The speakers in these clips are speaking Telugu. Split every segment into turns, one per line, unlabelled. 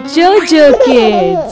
Jojo Kids.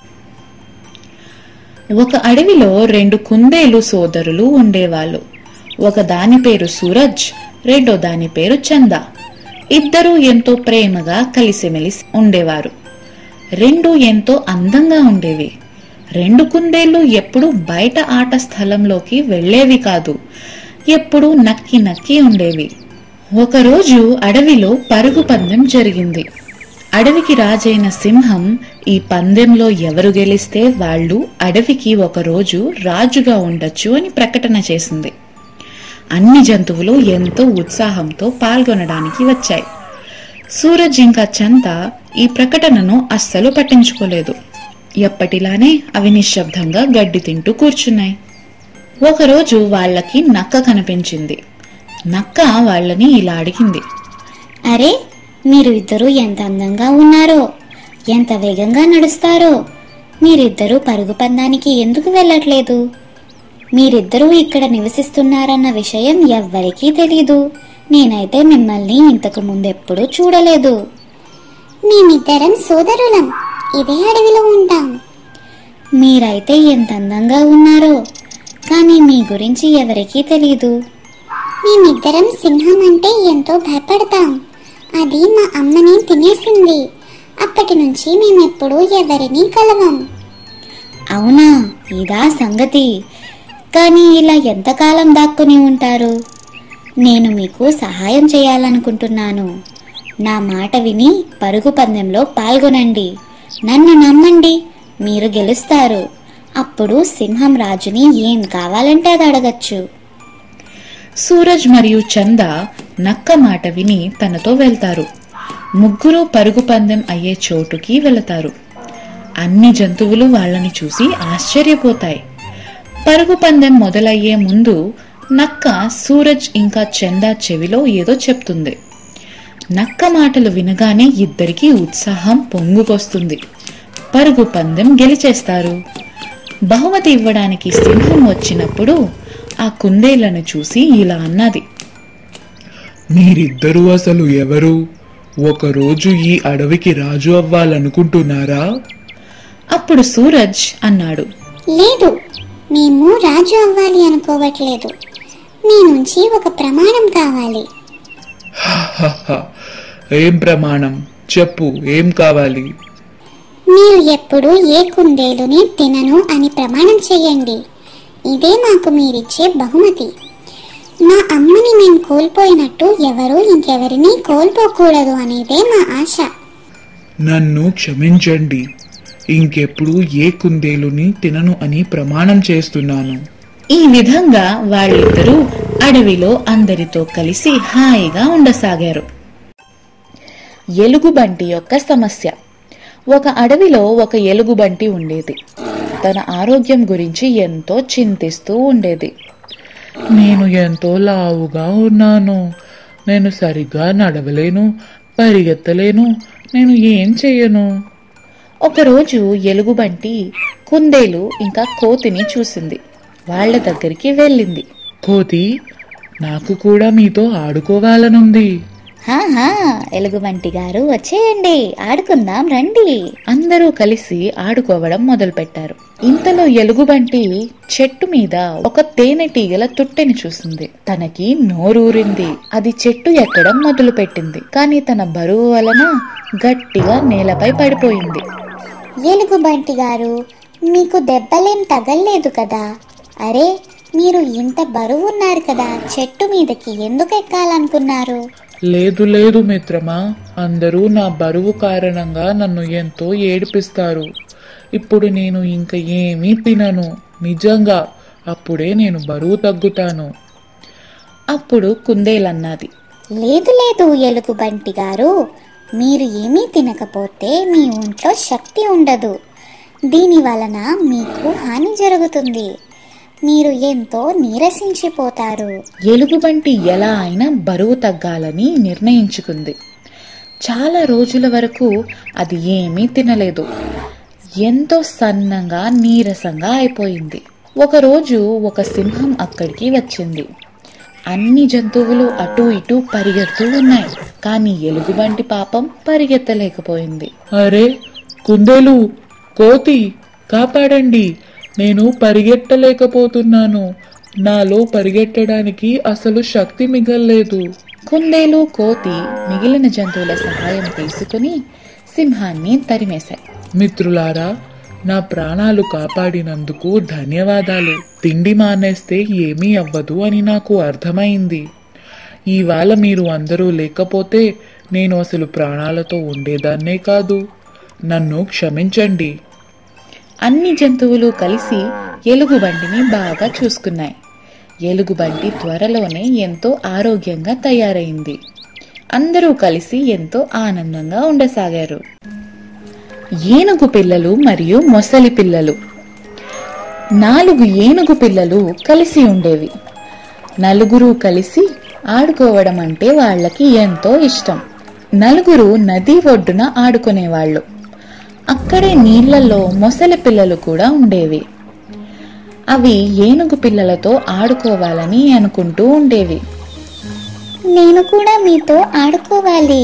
ఒక అడవిలో రెండు కుందేలు సోదరులు ఉండేవాళ్ళు ఒక దాని పేరు సూరజ్ రెండో దాని పేరు చంద ఇద్దరూ ఎంతో ప్రేమగా కలిసిమెలిసి ఉండేవారు రెండు ఎంతో అందంగా ఉండేవి రెండు కుందేళ్లు ఎప్పుడూ బయట ఆట స్థలంలోకి వెళ్ళేవి కాదు ఎప్పుడూ నక్కి నక్కి ఉండేవి ఒకరోజు అడవిలో పరుగు పందెం జరిగింది అడవికి రాజైన సింహం ఈ పందెంలో ఎవరు గెలిస్తే వాళ్ళు అడవికి ఒకరోజు రాజుగా ఉండొచ్చు అని ప్రకటన చేసింది అన్ని జంతువులు ఎంతో ఉత్సాహంతో పాల్గొనడానికి వచ్చాయి సూరజ్ ఇంకా చంత ఈ ప్రకటనను అస్సలు పట్టించుకోలేదు ఎప్పటిలానే అవి నిశ్శబ్దంగా గడ్డి తింటూ కూర్చున్నాయి ఒకరోజు వాళ్ళకి నక్క కనిపించింది నక్క వాళ్ళని ఇలా అడిగింది
అరే మీరు ఇద్దరు ఎంత అందంగా ఉన్నారో ఎంత వేగంగా నడుస్తారో మీరిద్దరూ పరుగు పందానికి ఎందుకు వెళ్ళట్లేదు మీరిద్దరూ ఇక్కడ నివసిస్తున్నారన్న విషయం ఎవ్వరికీ తెలీదు నేనైతే మిమ్మల్ని ఇంతకు ముందెప్పుడూ చూడలేదు మేమిద్దరం సోదరులం ఇదే అడవిలో ఉంటాం మీరైతే ఎంత అందంగా ఉన్నారో కానీ మీ గురించి ఎవరికీ తెలీదు మేమిద్దరం సింహం అంటే ఎంతో భయపడతాం అది మా అమ్మని తినేసింది అప్పటి నుంచి మేమెప్పుడూ ఎవరిని కలవం అవునా ఇదా సంగతి కానీ ఇలా ఎంతకాలం దాక్కుని ఉంటారు నేను మీకు సహాయం చేయాలనుకుంటున్నాను నా మాట విని పరుగు పందెంలో పాల్గొనండి నన్ను నమ్మండి మీరు గెలుస్తారు అప్పుడు సింహం రాజుని ఏం కావాలంటే అది అడగచ్చు
సూరజ్ మరియు చంద నక్క మాట విని తనతో వెళ్తారు ముగ్గురు పరుగు పందెం అయ్యే చోటుకి వెళతారు అన్ని జంతువులు వాళ్ళని చూసి ఆశ్చర్యపోతాయి పరుగు పందెం మొదలయ్యే ముందు నక్క సూరజ్ ఇంకా చంద చెవిలో ఏదో చెప్తుంది నక్క మాటలు వినగానే ఇద్దరికీ ఉత్సాహం పొంగుకొస్తుంది పరుగు పందెం గెలిచేస్తారు బహుమతి ఇవ్వడానికి సింహం వచ్చినప్పుడు ఆ కుందేళ్లను చూసి ఇలా అన్నది
మీరిద్దరూ అసలు ఎవరు ఒకరోజు ఈ అడవికి రాజు అవ్వాలనుకుంటున్నారా
అప్పుడు సూరజ్ అన్నాడు
లేదు మేము రాజు అవ్వాలి అనుకోవట్లేదు మీ నుంచి ఒక ప్రమాణం కావాలి
హహ. ఏం ప్రమాణం చెప్పు ఏం కావాలి
మీరు ఎప్పుడు ఏ కుందేలుని తినను అని ప్రమాణం చేయండి ఇదే మాకు మీరిచ్చే బహుమతి మా అమ్మని మేము కోల్పోయినట్టు ఎవరు ఇంకెవరిని కోల్పోకూడదు అనేదే మా ఆశ
నన్ను క్షమించండి ఇంకెప్పుడు ఏ కుందేలుని తినను అని ప్రమాణం చేస్తున్నాను
ఈ విధంగా వాళ్ళిద్దరూ అడవిలో అందరితో కలిసి హాయిగా ఉండసాగారు ఎలుగుబంటి యొక్క సమస్య ఒక అడవిలో ఒక ఎలుగుబంటి ఉండేది తన ఆరోగ్యం గురించి ఎంతో చింతిస్తూ ఉండేది
నేను ఎంతో లావుగా ఉన్నాను నేను సరిగ్గా నడవలేను పరిగెత్తలేను నేను ఏం చెయ్యను
ఒకరోజు ఎలుగుబంటి కుందేలు ఇంకా కోతిని చూసింది వాళ్ళ దగ్గరికి వెళ్ళింది
కోతి నాకు కూడా మీతో ఆడుకోవాలనుంది
హాహా ఎలుగుబంటి గారు వచ్చేయండి ఆడుకుందాం రండి
అందరూ కలిసి ఆడుకోవడం మొదలుపెట్టారు ఇంతలో ఎలుగుబంటి చెట్టు మీద ఒక తేనెటీగల తుట్టెని చూసింది తనకి నోరూరింది అది చెట్టు ఎక్కడం మొదలుపెట్టింది కానీ తన బరువు వలన గట్టిగా నేలపై పడిపోయింది
ఎలుగుబంటి గారు మీకు దెబ్బలేం తగల్లేదు కదా అరే మీరు ఇంత బరువున్నారు కదా చెట్టు మీదకి ఎందుకు ఎక్కాలనుకున్నారు
లేదు లేదు మిత్రమా అందరూ నా బరువు కారణంగా నన్ను ఎంతో ఏడిపిస్తారు ఇప్పుడు నేను ఇంక ఏమీ తినను నిజంగా అప్పుడే నేను బరువు తగ్గుతాను
అప్పుడు కుందేలన్నది
లేదు లేదు ఎలుగుబంటి గారు మీరు ఏమీ తినకపోతే మీ ఒంట్లో శక్తి ఉండదు దీని వలన మీకు హాని జరుగుతుంది మీరు ఎంతో నీరసించిపోతారు
ఎలుగుబంటి ఎలా అయినా బరువు తగ్గాలని నిర్ణయించుకుంది చాలా రోజుల వరకు అది ఏమీ తినలేదు ఎంతో సన్నంగా నీరసంగా అయిపోయింది ఒకరోజు ఒక సింహం అక్కడికి వచ్చింది అన్ని జంతువులు అటూ ఇటూ పరిగెడుతూ ఉన్నాయి కానీ ఎలుగుబంటి పాపం పరిగెత్తలేకపోయింది
అరే కుందేలు కోతి కాపాడండి నేను పరిగెట్టలేకపోతున్నాను నాలో పరిగెట్టడానికి అసలు శక్తి మిగల్లేదు
కుందేలు కోతి మిగిలిన జంతువుల సహాయం తీసుకుని సింహాన్ని తరిమేశాయి
మిత్రులారా నా ప్రాణాలు కాపాడినందుకు ధన్యవాదాలు తిండి మానేస్తే ఏమీ అవ్వదు అని నాకు అర్థమైంది ఇవాళ మీరు అందరూ లేకపోతే నేను అసలు ప్రాణాలతో ఉండేదాన్నే కాదు నన్ను క్షమించండి
అన్ని జంతువులు కలిసి ఎలుగుబంటిని బాగా చూసుకున్నాయి ఎలుగుబంటి త్వరలోనే ఎంతో ఆరోగ్యంగా తయారైంది అందరూ కలిసి ఎంతో ఆనందంగా ఉండసాగారు ఏనుగు పిల్లలు మరియు మొసలి పిల్లలు నాలుగు ఏనుగు పిల్లలు కలిసి ఉండేవి నలుగురు కలిసి ఆడుకోవడం అంటే వాళ్ళకి ఎంతో ఇష్టం నలుగురు నది ఒడ్డున ఆడుకునేవాళ్ళు అక్కడే నీళ్లలో మొసలి పిల్లలు కూడా ఉండేవి అవి ఏనుగు పిల్లలతో ఆడుకోవాలని అనుకుంటూ ఉండేవి
నేను కూడా మీతో ఆడుకోవాలి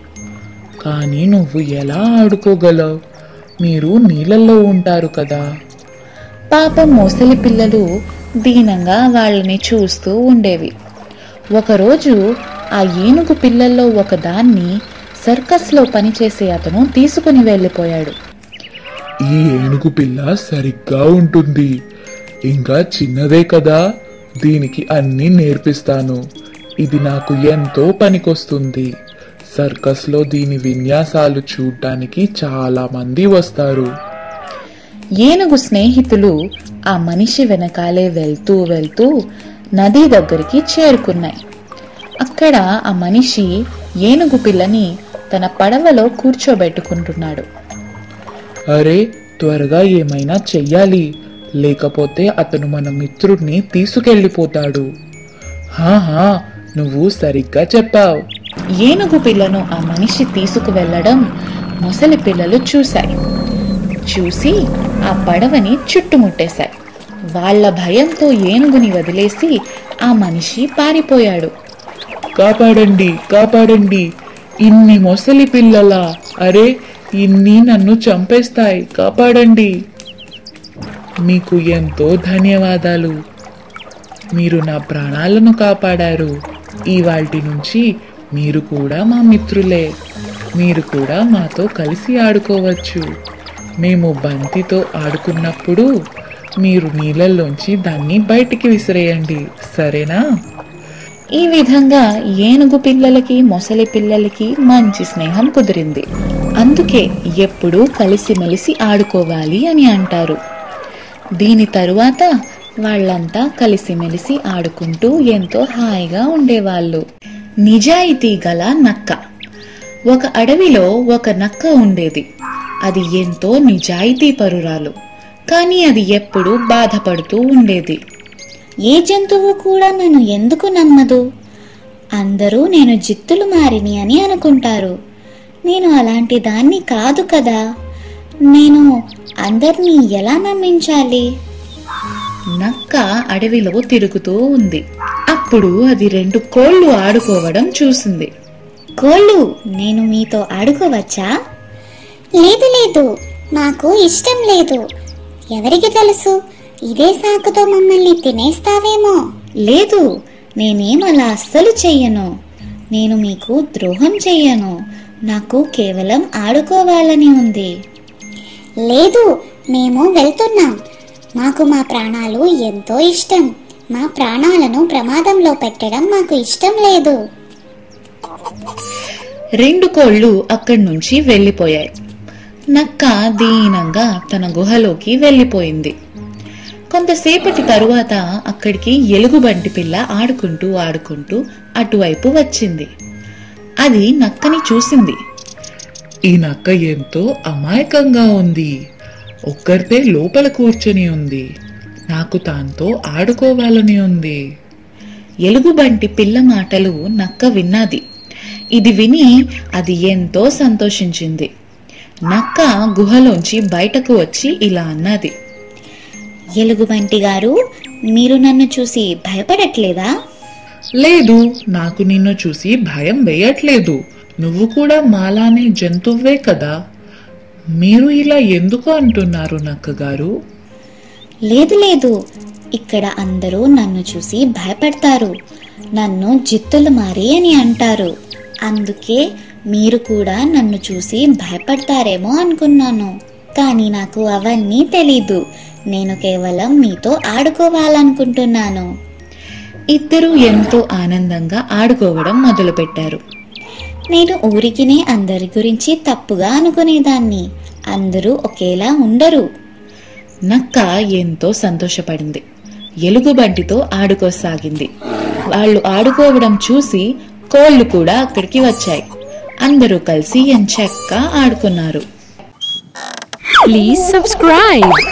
కానీ నువ్వు ఎలా ఆడుకోగలవు మీరు నీళ్ళల్లో ఉంటారు కదా
పాపం మొసలి పిల్లలు దీనంగా వాళ్ళని చూస్తూ ఉండేవి ఒకరోజు ఆ ఏనుగు పిల్లల్లో ఒకదాన్ని సర్కస్లో పనిచేసే అతను తీసుకుని వెళ్ళిపోయాడు
ఈ ఏనుగు పిల్ల సరిగ్గా ఉంటుంది ఇంకా చిన్నదే కదా దీనికి అన్ని నేర్పిస్తాను ఇది నాకు ఎంతో పనికొస్తుంది సర్కస్లో దీని విన్యాసాలు చూడ్డానికి చాలా మంది వస్తారు
ఏనుగు స్నేహితులు ఆ మనిషి వెనకాలే వెళ్తూ వెళ్తూ నది దగ్గరికి చేరుకున్నాయి అక్కడ ఆ మనిషి ఏనుగు పిల్లని తన పడవలో కూర్చోబెట్టుకుంటున్నాడు
అరే త్వరగా ఏమైనా చెయ్యాలి లేకపోతే అతను మన మిత్రుడిని తీసుకెళ్ళిపోతాడు హాహా నువ్వు సరిగ్గా చెప్పావు
ఏనుగు పిల్లను ఆ మనిషి తీసుకువెళ్లడం మొసలి పిల్లలు చూశాయి చూసి ఆ పడవని చుట్టుముట్టేశాయి వాళ్ళ భయంతో ఏనుగుని వదిలేసి ఆ మనిషి పారిపోయాడు
కాపాడండి కాపాడండి ఇన్ని మొసలి పిల్లలా అరే ఇన్ని నన్ను చంపేస్తాయి కాపాడండి మీకు ఎంతో ధన్యవాదాలు మీరు నా ప్రాణాలను కాపాడారు ఇవాల్టి నుంచి మీరు కూడా మా మిత్రులే మీరు కూడా మాతో కలిసి ఆడుకోవచ్చు మేము బంతితో ఆడుకున్నప్పుడు మీరు నీళ్ళల్లోంచి దాన్ని బయటికి విసిరేయండి సరేనా
ఈ విధంగా ఏనుగు పిల్లలకి మొసలి పిల్లలకి మంచి స్నేహం కుదిరింది అందుకే ఎప్పుడూ కలిసిమెలిసి ఆడుకోవాలి అని అంటారు దీని తరువాత వాళ్ళంతా కలిసిమెలిసి ఆడుకుంటూ ఎంతో హాయిగా ఉండేవాళ్ళు నిజాయితీ గల నక్క ఒక అడవిలో ఒక నక్క ఉండేది అది ఎంతో నిజాయితీ పరురాలు కానీ అది ఎప్పుడూ బాధపడుతూ ఉండేది
ఏ జంతువు కూడా నన్ను ఎందుకు నమ్మదు అందరూ నేను జిత్తులు మారిని అని అనుకుంటారు నేను అలాంటి దాన్ని కాదు కదా నేను అందరినీ ఎలా నమ్మించాలి
నక్క అడవిలో తిరుగుతూ ఉంది అప్పుడు అది రెండు కోళ్లు ఆడుకోవడం చూసింది
కోళ్ళు నేను మీతో ఆడుకోవచ్చా లేదు లేదు నాకు ఇష్టం లేదు ఎవరికి తెలుసు ఇదే సాకుతో మమ్మల్ని తినేస్తావేమో లేదు నేనేం అలా అస్సలు చెయ్యను నేను మీకు ద్రోహం చెయ్యను నాకు కేవలం ఆడుకోవాలని ఉంది లేదు మేము వెళ్తున్నాం మాకు మా ప్రాణాలు ఎంతో ఇష్టం మా ప్రాణాలను ప్రమాదంలో పెట్టడం మాకు ఇష్టం లేదు
రెండు కోళ్లు అక్కడి నుంచి వెళ్ళిపోయాయి నక్క దీనంగా తన గుహలోకి వెళ్ళిపోయింది కొంతసేపటి తరువాత అక్కడికి ఎలుగుబంటి పిల్ల ఆడుకుంటూ ఆడుకుంటూ అటువైపు వచ్చింది అది నక్కని చూసింది
ఈ నక్క ఎంతో అమాయకంగా ఉంది ఒక్కరితే లోపల కూర్చొని ఉంది నాకు దాంతో ఆడుకోవాలని ఉంది
ఎలుగుబంటి పిల్ల మాటలు నక్క విన్నది ఇది విని అది ఎంతో సంతోషించింది నక్క గుహలోంచి బయటకు వచ్చి ఇలా అన్నది
ఎలుగుబంటి గారు మీరు నన్ను చూసి భయపడట్లేదా
లేదు నాకు నిన్ను చూసి భయం వేయట్లేదు నువ్వు కూడా మాలానే జంతువ్వే కదా మీరు ఇలా ఎందుకు అంటున్నారు నక్క గారు
లేదు లేదు ఇక్కడ అందరూ నన్ను చూసి భయపడతారు నన్ను జిత్తులు మారి అని అంటారు అందుకే మీరు కూడా నన్ను చూసి భయపడతారేమో అనుకున్నాను కానీ నాకు అవన్నీ తెలీదు నేను కేవలం మీతో ఆడుకోవాలనుకుంటున్నాను ఇద్దరూ ఎంతో ఆనందంగా ఆడుకోవడం మొదలుపెట్టారు నేను ఊరికినే అందరి గురించి తప్పుగా అనుకునేదాన్ని అందరూ ఒకేలా ఉండరు నక్క ఎంతో సంతోషపడింది ఎలుగుబంటితో ఆడుకోసాగింది వాళ్ళు ఆడుకోవడం చూసి కోళ్లు కూడా అక్కడికి వచ్చాయి అందరూ కలిసి ఎంచక్కా ఆడుకున్నారు
Please subscribe.